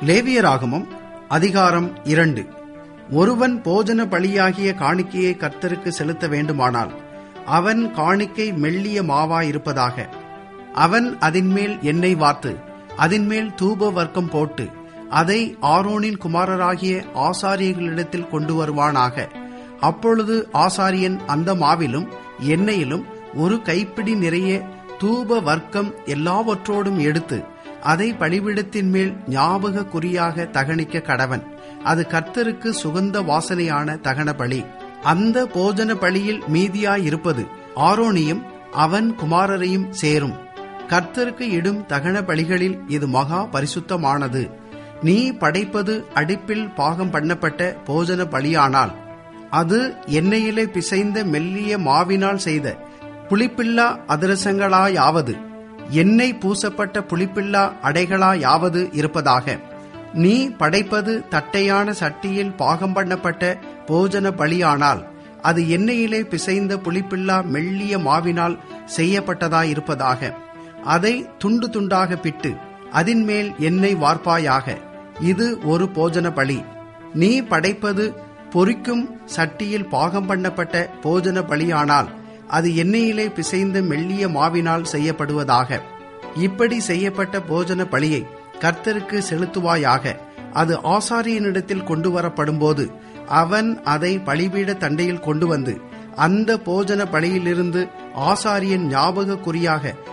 லேவியராகமம் அதிகாரம் இரண்டு ஒருவன் போஜன பலியாகிய காணிக்கையை கர்த்தருக்கு செலுத்த வேண்டுமானால் அவன் காணிக்கை மெல்லிய மாவாயிருப்பதாக அவன் அதின்மேல் எண்ணெய் வார்த்து அதின்மேல் தூப வர்க்கம் போட்டு அதை ஆரோனின் குமாரராகிய ஆசாரியர்களிடத்தில் கொண்டு வருவானாக அப்பொழுது ஆசாரியன் அந்த மாவிலும் எண்ணெயிலும் ஒரு கைப்பிடி நிறைய தூப வர்க்கம் எல்லாவற்றோடும் எடுத்து அதை பலிபீடத்தின் மேல் ஞாபக குறியாக தகனிக்க கடவன் அது கர்த்தருக்கு சுகந்த வாசனையான தகன பலி அந்த போஜன பலியில் மீதியாயிருப்பது ஆரோனியும் அவன் குமாரரையும் சேரும் கர்த்தருக்கு இடும் தகன பலிகளில் இது மகா பரிசுத்தமானது நீ படைப்பது அடுப்பில் பாகம் பண்ணப்பட்ட போஜன பலியானால் அது எண்ணெயிலே பிசைந்த மெல்லிய மாவினால் செய்த புளிப்பில்லா அதிரசங்களாயாவது எண்ணெய் பூசப்பட்ட புளிப்பில்லா அடைகளாயாவது இருப்பதாக நீ படைப்பது தட்டையான சட்டியில் பாகம் பண்ணப்பட்ட போஜன பலியானால் அது எண்ணெயிலே பிசைந்த புளிப்பில்லா மெல்லிய மாவினால் செய்யப்பட்டதாயிருப்பதாக அதை துண்டு துண்டாக பிட்டு அதின்மேல் எண்ணெய் வார்ப்பாயாக இது ஒரு போஜன பலி நீ படைப்பது பொறிக்கும் சட்டியில் பாகம் பண்ணப்பட்ட போஜன பலியானால் அது எண்ணெயிலே பிசைந்த மெல்லிய மாவினால் செய்யப்படுவதாக இப்படி செய்யப்பட்ட போஜன பலியை கர்த்தருக்கு செலுத்துவாயாக அது ஆசாரியனிடத்தில் கொண்டு வரப்படும்போது அவன் அதை பலிபீட தண்டையில் கொண்டு வந்து அந்த போஜன பலியிலிருந்து ஆசாரியன் ஞாபக குறியாக